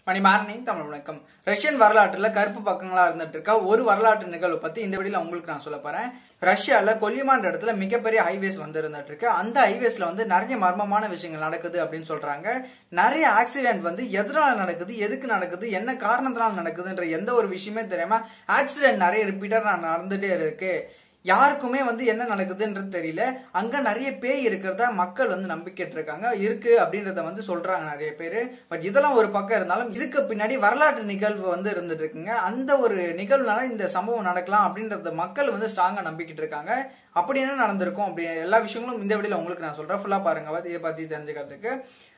மணி morning Tamil வணக்கம் Russian வரலாற்றுல கருப்பு பக்கங்களா இருந்துட்டு இருக்க ஒரு வரலாற்று நிகழ்வு பத்தி இந்த வீடியோல உங்களுக்கு நான் சொல்ல போறேன் ரஷ்யால கொல்லிமான்ற இடத்துல மிகப்பெரிய ஹைவேஸ் வந்து இருந்துட்டு இருக்கு அந்த ஹைவேஸ்ல வந்து நிறைய மர்மமான விஷயங்கள் நடக்குது அப்படின்னு சொல்றாங்க நிறைய ஆக்சிடென்ட் வந்து எதனால நடக்குது எதுக்கு நடக்குது என்ன காரணத்தினால நடக்குதுன்ற எந்த ஒரு விஷயமே தெரியாம ஆக்சிடென்ட் நிறைய ரிப்பீட்டரா நடந்துட்டே இருக்கு யாருக்குமே வந்து என்ன நடக்குதுன்றது தெரியல அங்க நிறைய பேய் இருக்கிறதா மக்கள் வந்து நம்பிக்கிட்டு இருக்காங்க இருக்கு அப்படின்றத வந்து சொல்றாங்க நிறைய பேர் பட் இதெல்லாம் ஒரு பக்கம் இருந்தாலும் இதுக்கு பின்னாடி வரலாற்று நிகழ்வு வந்து இருந்துட்டு இருக்குங்க அந்த ஒரு நிகழ்வுனால இந்த சம்பவம் நடக்கலாம் அப்படின்றத மக்கள் வந்து ஸ்ட்ராங்கா நம்பிக்கிட்டு இருக்காங்க அப்படி என்ன நடந்திருக்கும் அப்படி எல்லா விஷயங்களும் இந்த வீடியோல உங்களுக்கு நான் சொல்றேன் ஃபுல்லா பாருங்க இதை பத்தி தெரிஞ்சுக்கிறதுக்கு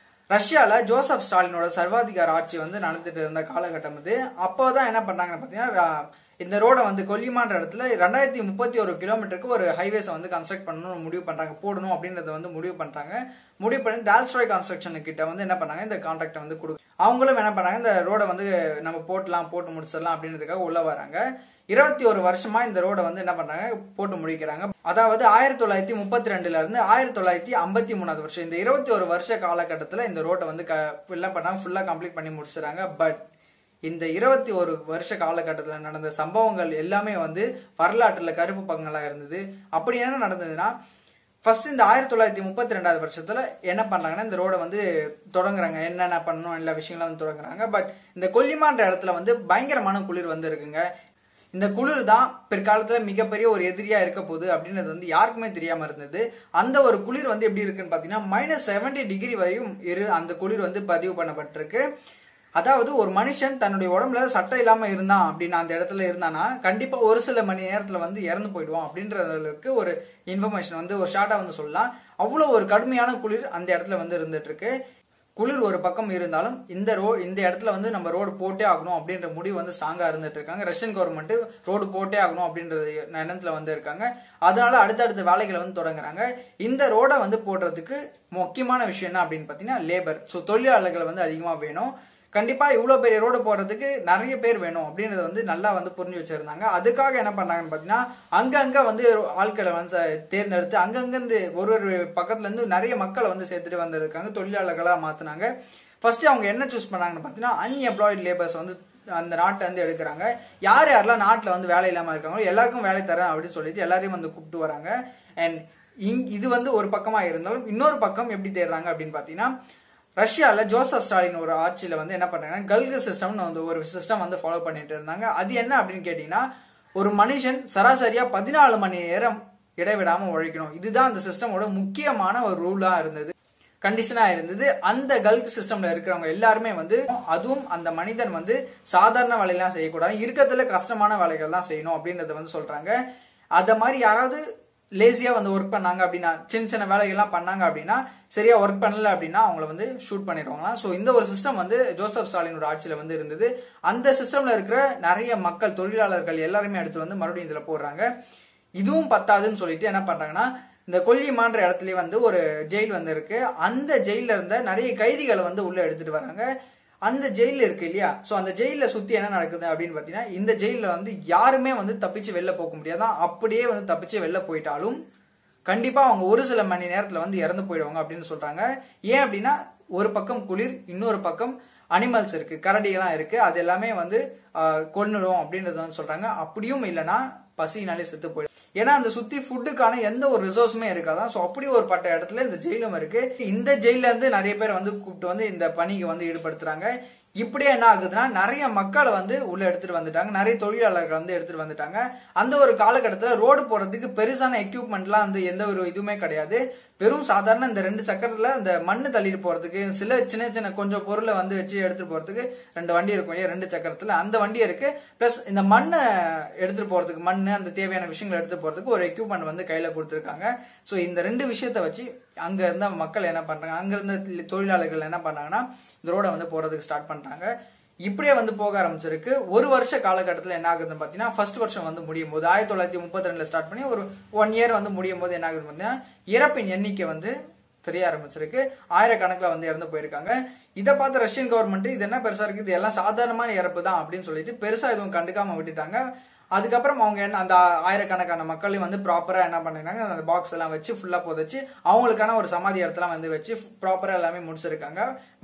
ரஷ்யால ஜோசப் ஸ்டாலினோட சர்வாதிகார ஆட்சி வந்து நடந்துட்டு இருந்த காலகட்டம் இது அப்போதான் என்ன பண்ணாங்கன்னு பாத்தீங்கன்னா இந்த ரோட வந்து கொல்லிமான்ற இடத்துல ரெண்டாயிரத்தி முப்பத்தி ஒரு கிலோமீட்டருக்கு ஒரு ஹைவேஸை வந்து கன்ஸ்ட்ரக்ட் பண்ணணும்னு முடிவு பண்றாங்க போடணும் அப்படின்றத வந்து முடிவு பண்றாங்க முடிவு பண்ணி டால்ஸ்ட்ராய் கன்ஸ்ட்ரக்ஷன் கிட்ட வந்து என்ன பண்ணாங்க இந்த கான்ட்ராக்டை வந்து கொடு அவங்களும் என்ன பண்ணாங்க இந்த ரோட வந்து நம்ம போட்டலாம் போட்டு முடிச்சிடலாம் அப்படின்றதுக்காக உள்ள வராங்க இருபத்தி ஒரு வருஷமா இந்த ரோட வந்து என்ன பண்றாங்க போட்டு முடிக்கிறாங்க அதாவது ஆயிரத்தி தொள்ளாயிரத்தி முப்பத்தி ரெண்டுல இருந்து ஆயிரத்தி தொள்ளாயிரத்தி ஐம்பத்தி மூணாவது வருஷம் இந்த இருபத்தி ஒரு வருஷ காலகட்டத்தில் இந்த ரோட்டை வந்து ஃபுல்லா பண்ணாங்க ஃபுல்லா கம்ப்ளீட் பண்ணி முடிச்சிடறாங்க பட் இந்த இருபத்தி ஒரு வருஷ காலகட்டத்தில் நடந்த சம்பவங்கள் எல்லாமே வந்து வரலாற்றுல கருப்பு பங்கங்களா இருந்தது அப்படி என்ன நடந்ததுன்னா ஃபர்ஸ்ட் இந்த ஆயிரத்தி தொள்ளாயிரத்தி முப்பத்தி ரெண்டாவது வருஷத்துல என்ன பண்றாங்கன்னா இந்த ரோட வந்து தொடங்குறாங்க என்னென்ன பண்ணணும் எல்லா விஷயங்களும் வந்து தொடங்குறாங்க பட் இந்த கொல்லிமான்ற இடத்துல வந்து பயங்கரமான குளிர் வந்து இருக்குங்க இந்த குளிர் தான் பிற்காலத்துல மிகப்பெரிய ஒரு எதிரியா இருக்க போகுது அப்படின்றது வந்து யாருக்குமே தெரியாம இருந்தது அந்த ஒரு குளிர் வந்து எப்படி இருக்குன்னு பாத்தீங்கன்னா மைனஸ் செவன்டி டிகிரி வரையும் இரு அந்த குளிர் வந்து பதிவு பண்ணப்பட்டிருக்கு அதாவது ஒரு மனுஷன் தன்னுடைய உடம்புல சட்டை இல்லாம இருந்தான் அப்படின்னு அந்த இடத்துல இருந்தானா கண்டிப்பா ஒரு சில மணி நேரத்துல வந்து இறந்து போயிடுவான் அப்படின்ற அளவுக்கு ஒரு இன்ஃபர்மேஷன் வந்து ஒரு ஷார்ட்டா வந்து சொல்லலாம் அவ்வளவு ஒரு கடுமையான குளிர் அந்த இடத்துல வந்து இருந்துட்டு இருக்கு குளிர் ஒரு பக்கம் இருந்தாலும் இந்த ரோ இந்த இடத்துல வந்து நம்ம ரோடு போட்டே ஆகணும் அப்படின்ற முடிவு வந்து ஸ்ட்ராங்கா இருந்துட்டு இருக்காங்க ரஷ்யன் கவர்மெண்ட் ரோடு போட்டே ஆகணும் அப்படின்ற எண்ணத்துல வந்து இருக்காங்க அதனால அடுத்தடுத்த வேலைகளை வந்து தொடங்குறாங்க இந்த ரோடை வந்து போடுறதுக்கு முக்கியமான விஷயம் என்ன அப்படின்னு பாத்தீங்கன்னா லேபர் ஸோ தொழிலாளர்கள் வந்து அதிகமா வேணும் கண்டிப்பா இவ்வளவு பெரிய ரோடு போடுறதுக்கு நிறைய பேர் வேணும் அப்படின்றத வந்து நல்லா வந்து புரிஞ்சு வச்சிருந்தாங்க அதுக்காக என்ன பண்ணாங்கன்னு பாத்தீங்கன்னா அங்கங்க வந்து ஆட்களை வந்து தேர்ந்தெடுத்து அங்கங்க இருந்து ஒரு ஒரு பக்கத்துல இருந்து நிறைய மக்களை வந்து சேர்த்துட்டு வந்திருக்காங்க தொழிலாளர்களா மாத்தினாங்க ஃபர்ஸ்ட் அவங்க என்ன சூஸ் பண்ணாங்கன்னு பாத்தீங்கன்னா அன்எம்ப்ளாய்டு லேபர்ஸ் வந்து அந்த நாட்டை வந்து எடுக்கிறாங்க யார் யாரெல்லாம் நாட்டில் வந்து வேலை இல்லாமல் இருக்காங்களோ எல்லாருக்கும் வேலை தரேன் அப்படின்னு சொல்லிட்டு எல்லாரையும் வந்து கூப்பிட்டு வராங்க அண்ட் இங் இது வந்து ஒரு பக்கமா இருந்தாலும் இன்னொரு பக்கம் எப்படி தேடுறாங்க அப்படின்னு பாத்தீங்கன்னா ரஷ்யால ஜோசப் ஸ்டாலின் ஒரு ஆட்சியில வந்து என்ன பண்றாங்கன்னா கல்கு சிஸ்டம்னு வந்து ஒரு சிஸ்டம் வந்து ஃபாலோ பண்ணிட்டு இருந்தாங்க அது என்ன அப்படின்னு கேட்டீங்கன்னா ஒரு மனுஷன் சராசரியா பதினாலு மணி நேரம் இடைவிடாம உழைக்கணும் இதுதான் அந்த சிஸ்டமோட முக்கியமான ஒரு ரூலா இருந்தது கண்டிஷனா இருந்தது அந்த கல்க் சிஸ்டம்ல இருக்கிறவங்க எல்லாருமே வந்து அதுவும் அந்த மனிதன் வந்து சாதாரண வேலையெல்லாம் செய்யக்கூடாது இருக்கத்துல கஷ்டமான வேலைகள் தான் செய்யணும் அப்படின்றத வந்து சொல்றாங்க அத மாதிரி யாராவது லேசியா வந்து ஒர்க் பண்ணாங்க அப்படின்னா சின்ன சின்ன வேலைகள்லாம் பண்ணாங்க அப்படின்னா சரியா ஒர்க் பண்ணல அப்படின்னா அவங்கள வந்து ஷூட் பண்ணிடுவாங்களாம் ஸோ இந்த ஒரு சிஸ்டம் வந்து ஜோசப் ஸ்டாலினோட ஆட்சியில வந்து இருந்தது அந்த சிஸ்டம்ல இருக்கிற நிறைய மக்கள் தொழிலாளர்கள் எல்லாருமே எடுத்து வந்து மறுபடியும் இதுல போடுறாங்க இதுவும் பத்தாதுன்னு சொல்லிட்டு என்ன பண்றாங்கன்னா இந்த கொல்லிமான்ற இடத்துலயே வந்து ஒரு ஜெயில் வந்து இருக்கு அந்த ஜெயில இருந்த நிறைய கைதிகளை வந்து உள்ள எடுத்துட்டு வராங்க அந்த ஜெயில இருக்கு இல்லையா சோ அந்த ஜெயில சுத்தி என்ன நடக்குது அப்படின்னு பாத்தீங்கன்னா இந்த ஜெயில வந்து யாருமே வந்து தப்பிச்சு வெளில போக முடியாதான் அப்படியே வந்து தப்பிச்சு வெளில போயிட்டாலும் கண்டிப்பா அவங்க ஒரு சில மணி நேரத்துல வந்து இறந்து போயிடுவாங்க அப்படின்னு சொல்றாங்க ஏன் அப்படின்னா ஒரு பக்கம் குளிர் இன்னொரு பக்கம் அனிமல்ஸ் இருக்கு கரடிகள்லாம் இருக்கு அது எல்லாமே வந்து கொன்னுடும் அப்படின்றத வந்து சொல்றாங்க அப்படியும் இல்லைன்னா பசினாலே செத்து போயிடும் ஏன்னா அந்த சுத்தி ஃபுட்டுக்கான எந்த ஒரு ரிசோர்ஸுமே இருக்காதான் ஸோ அப்படி ஒரு பட்ட இடத்துல இந்த ஜெயிலும் இருக்கு இந்த ஜெயில இருந்து நிறைய பேர் வந்து கூப்பிட்டு வந்து இந்த பணிக்கு வந்து ஈடுபடுத்துறாங்க இப்படியே என்ன ஆகுதுன்னா நிறைய மக்களை வந்து உள்ள எடுத்துட்டு வந்துட்டாங்க நிறைய தொழிலாளர்கள் வந்து எடுத்துட்டு வந்துட்டாங்க அந்த ஒரு காலகட்டத்தில் ரோடு போறதுக்கு பெருசான எக்யூப்மெண்ட்லாம் வந்து எந்த ஒரு இதுவுமே கிடையாது வெறும் சாதாரண இந்த ரெண்டு சக்கரத்துல இந்த மண்ணு தள்ளிட்டு போறதுக்கு சில சின்ன சின்ன கொஞ்சம் பொருளை வந்து வச்சு எடுத்துட்டு போறதுக்கு ரெண்டு வண்டி இருக்கும் இல்லையா ரெண்டு சக்கரத்துல அந்த வண்டி இருக்கு பிளஸ் இந்த மண்ணை எடுத்துட்டு போறதுக்கு மண்ணு அந்த தேவையான விஷயங்களை எடுத்துட்டு போறதுக்கு ஒரு எக்யூப்மெண்ட் வந்து கையில கொடுத்துருக்காங்க ஸோ இந்த ரெண்டு விஷயத்த வச்சு அங்க இருந்த மக்கள் என்ன பண்றாங்க அங்க இருந்த தொழிலாளர்கள் என்ன பண்ணாங்கன்னா இந்த ரோட வந்து போறதுக்கு ஸ்டார்ட் பண்றாங்க இப்படியே வந்து போக ஆரம்பிச்சிருக்கு ஒரு வருஷ காலகட்டத்தில் என்ன ஆகுதுன்னு பார்த்தீங்கன்னா ஃபர்ஸ்ட் வருஷம் வந்து முடியும் போது ஆயிரத்தி தொள்ளாயிரத்தி முப்பத்தி ரெண்டுல ஸ்டார்ட் பண்ணி ஒரு ஒன் இயர் வந்து முடியும் போது என்ன ஆகுதுன்னு பார்த்தீங்கன்னா இறப்பின் எண்ணிக்கை வந்து தெரிய ஆரம்பிச்சிருக்கு ஆயிரக்கணக்கில் வந்து இறந்து போயிருக்காங்க இதை பார்த்து ரஷ்யன் கவர்மெண்ட் இது என்ன பெருசா இருக்கு இது எல்லாம் சாதாரணமான இறப்பு தான் அப்படின்னு சொல்லிட்டு பெருசா எதுவும் கண்டுக்காம விட்டுட்டாங்க அதுக்கப்புறம் அவங்க என்ன அந்த ஆயிரக்கணக்கான மக்களையும் வந்து ப்ராப்பரா என்ன பண்ணிருக்காங்க அந்த பாக்ஸ் எல்லாம் வச்சு ஃபுல்லா புதைச்சு அவங்களுக்கான ஒரு சமாதி இடத்துல வந்து வச்சு ப்ராப்பரா எல்லாமே முடிச்சிருக்காங்க பட்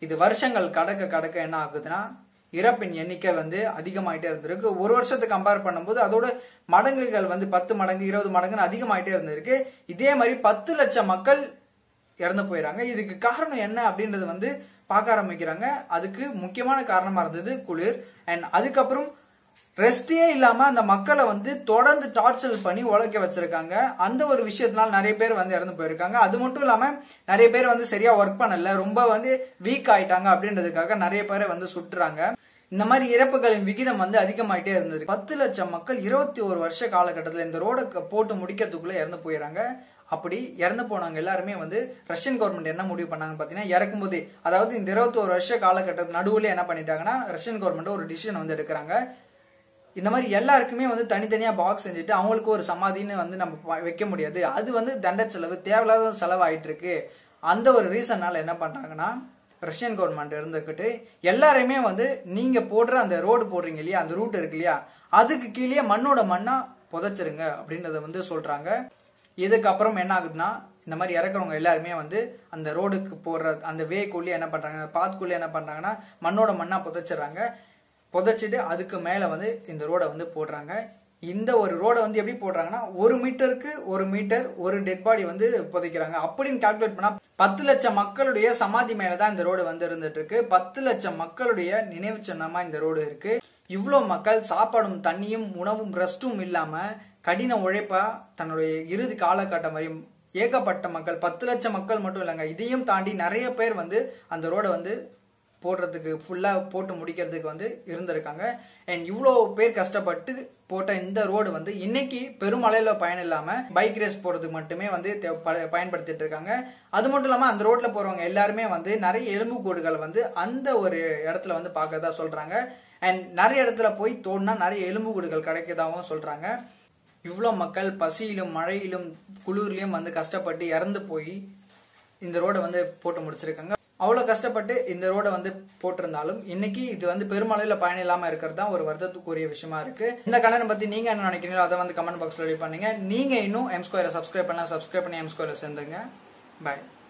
இது வருஷங்கள் கடக்க கடக்க என்ன ஆகுதுன்னா இறப்பின் எண்ணிக்கை வந்து அதிகமாயிட்டே இருந்திருக்கு ஒரு வருஷத்துக்கு கம்பேர் பண்ணும்போது அதோட மடங்குகள் வந்து பத்து மடங்கு இருபது மடங்குன்னு அதிகமாயிட்டே இருந்திருக்கு இதே மாதிரி பத்து லட்சம் மக்கள் இறந்து போயிடறாங்க இதுக்கு காரணம் என்ன அப்படின்றது வந்து பார்க்க ஆரம்பிக்கிறாங்க அதுக்கு முக்கியமான காரணமா இருந்தது குளிர் அண்ட் அதுக்கப்புறம் ரெஸ்டே இல்லாம அந்த மக்களை வந்து தொடர்ந்து டார்ச்சர் பண்ணி உழைக்க வச்சிருக்காங்க அந்த ஒரு விஷயத்தினால நிறைய பேர் வந்து இறந்து போயிருக்காங்க அது மட்டும் இல்லாம நிறைய பேர் வந்து சரியா ஒர்க் பண்ணல ரொம்ப வந்து வீக் ஆயிட்டாங்க அப்படின்றதுக்காக நிறைய பேரை வந்து சுட்டுறாங்க இந்த மாதிரி இறப்புகளின் விகிதம் வந்து அதிகமாயிட்டே இருந்தது பத்து லட்சம் மக்கள் இருபத்தி ஒரு வருஷ காலகட்டத்தில் இந்த ரோட போட்டு முடிக்கிறதுக்குள்ள இறந்து போயிடறாங்க அப்படி இறந்து போனவங்க எல்லாருமே வந்து ரஷ்யன் கவர்மெண்ட் என்ன முடிவு பண்ணாங்க பார்த்தீங்கன்னா இறக்கும் போதே அதாவது இந்த இருபத்தி ஒரு வருஷ காலகட்டத்து நடுவில் என்ன பண்ணிட்டாங்கன்னா ரஷ்யன் கவர்மெண்ட் ஒரு டிசிஷன் வந்து எடுக்கிறாங்க இந்த மாதிரி எல்லாருக்குமே வந்து தனித்தனியா பாக்ஸ் செஞ்சுட்டு அவங்களுக்கு ஒரு சமாதின்னு வந்து நம்ம ப- வைக்க முடியாது அது வந்து தண்ட செலவு தேவையில்லாத செலவு ஆயிட்டு இருக்கு அந்த ஒரு ரீசன்னால என்ன பண்றாங்கன்னா ரஷ்யன் கவர்மெண்ட் இருந்துக்கிட்டு எல்லாரையுமே வந்து நீங்க போடுற அந்த ரோடு போடுறீங்க இல்லையா அந்த ரூட் இருக்கு இல்லையா அதுக்கு கீழே மண்ணோட மண்ணா புதைச்சிருங்க அப்படின்றத வந்து சொல்றாங்க இதுக்கப்புறம் என்ன ஆகுதுன்னா இந்த மாதிரி இறக்குறவங்க எல்லாருமே வந்து அந்த ரோடுக்கு போடுற அந்த வேக்குள்ளே என்ன பண்றாங்க பாத்துக்குள்ளே என்ன பண்றாங்கன்னா மண்ணோட மண்ணா புதைச்சிடுறாங்க புதைச்சிட்டு அதுக்கு மேல வந்து இந்த ரோடை வந்து போடுறாங்க இந்த ஒரு ரோடை வந்து எப்படி போடுறாங்கன்னா ஒரு மீட்டருக்கு ஒரு மீட்டர் ஒரு டெட் பாடி வந்து புதைக்கிறாங்க அப்படின்னு கால்குலேட் பண்ணா பத்து லட்சம் மக்களுடைய சமாதி மேல தான் இந்த ரோடு வந்து இருந்துட்டு இருக்கு பத்து லட்சம் மக்களுடைய நினைவு சின்னமா இந்த ரோடு இருக்கு இவ்வளோ மக்கள் சாப்பாடும் தண்ணியும் உணவும் ரெஸ்டும் இல்லாம கடின உழைப்பா தன்னுடைய இறுதி காலகட்டம் வரையும் ஏகப்பட்ட மக்கள் பத்து லட்சம் மக்கள் மட்டும் இல்லைங்க இதையும் தாண்டி நிறைய பேர் வந்து அந்த ரோடை வந்து போடுறதுக்கு ஃபுல்லா போட்டு முடிக்கிறதுக்கு வந்து இருந்திருக்காங்க அண்ட் இவ்வளோ பேர் கஷ்டப்பட்டு போட்ட இந்த ரோடு வந்து இன்னைக்கு பெருமழையில பயணம் இல்லாம பைக் ரேஸ் போறதுக்கு மட்டுமே வந்து தே- ப- பயன்படுத்திட்டு இருக்காங்க அது மட்டும் இல்லாம அந்த ரோட்ல போறவங்க எல்லாருமே வந்து நிறைய எலும்புக்கூடுகள் வந்து அந்த ஒரு இடத்துல வந்து பார்க்கறதா சொல்றாங்க அண்ட் நிறைய இடத்துல போய் தோண்டினா நிறைய எலும்புக்கூடுகள் கிடைக்கதாகவும் சொல்றாங்க இவ்வளோ மக்கள் பசியிலும் மழையிலும் குளிர்லயும் வந்து கஷ்டப்பட்டு இறந்து போய் இந்த ரோடை வந்து போட்டு முடிச்சிருக்காங்க அவ்வளோ கஷ்டப்பட்டு இந்த ரோடை வந்து போட்டிருந்தாலும் இன்னைக்கு இது வந்து பெருமளவில் பயணம் இல்லாமல் இருக்கிறது தான் ஒரு வருத்தத்துக்குரிய விஷயமா இருக்கு இந்த கண்ணனை பத்தி நீங்க என்ன நினைக்கிறீங்களோ அதை வந்து கமெண்ட் பாக்ஸ்ல ரெடி பண்ணுங்க நீங்க இன்னும் எம் ஸ்கொயரை சப்ஸ்கிரைப் பண்ணலாம் சப்ஸ்கிரைப் பண்ணி எம் ஸ்கொயரை சேர்ந்துங்க பாய்